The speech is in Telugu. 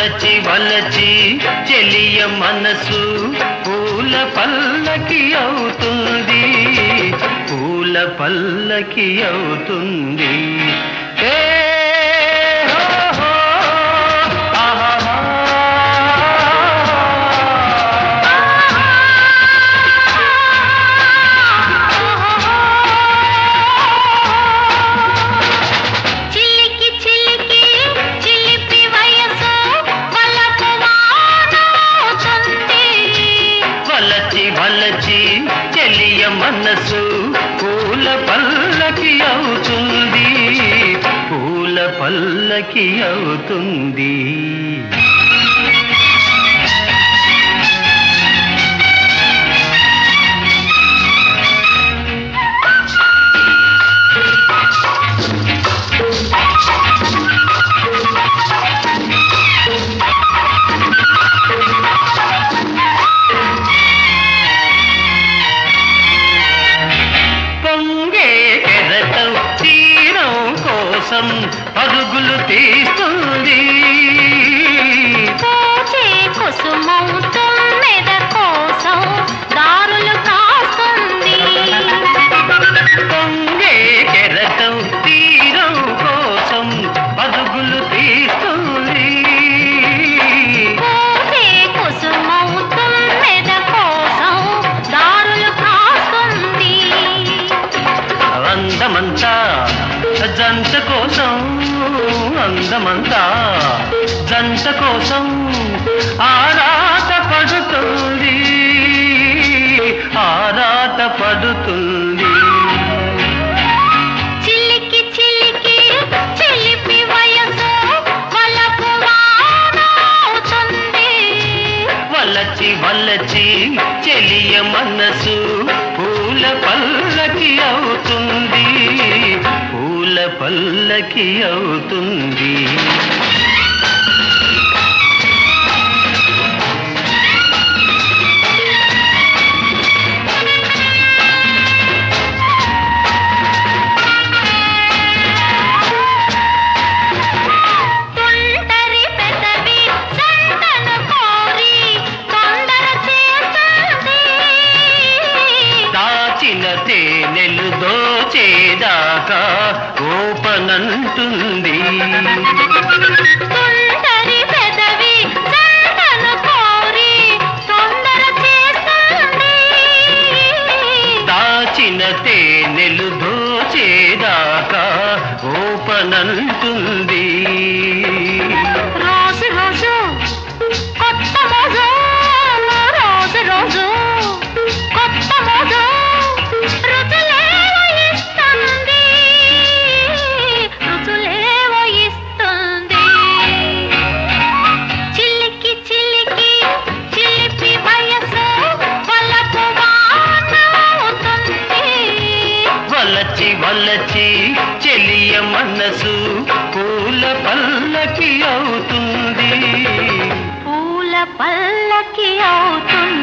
వలచి వలచి చెలియ మనసు పూల పల్లకి అవుతుంది పూల పల్లకి అవుతుంది ఏ హో హో, ఆహాహా. చిలికి చిలికి చిలిపి వయసు వలపు వానవుతుంది. వలచి వలచి చెలియ మనసు పూల పల్లకి అవుతుంది పూల పల్లకి అవుతుంది పొంగే ఎరటం తీరం కోసం పరుగులు తీస్తుంది పూచే కుసుమం తుమ్మెద కోసం దారులు కాస్తుంది పొంగే కెరటం తీరం కోసం పరుగులు తీస్తుంది పూచే కుసుమం తుమ్మెద కోసం దారులు కాస్తుంది అందమంతా జంట కోసం అందమంతా జంట కోసం ఆరాట పడుతుంది ఆరాట పడుతుంది చిలికి చిలికి చిలిపి వయసు వలపు వానవుతుంది. వలచి వలచి చెలియ మనసు పూల పల్లకి అవుతుంది పూల పల్లకి అవుతుంది తుంటరి పెదవి సంతను కోరి తొందర చేస్తుంది. దాచిన తేనెలు దోచేదాకా ఓపనంటుంది తుంటరి పెదవి సంతను కోరి తొందర చేస్తుంది. దాచిన తేనెలు దోచేదాకా ఓపనంటుంది రోజు రోజు కొత్త మోజు రోజు రోజు కొత్త మోజు రుచులేవో ఇస్తుంది రుచులేవో ఇస్తుంది చిలికి చిలికి చిలిపి వయసు వలపు వానవుతుంది వలచి వలచి చెలియ మనసు పూల పల్లకి అవుతుంది పూల పల్లకి అవుతుంది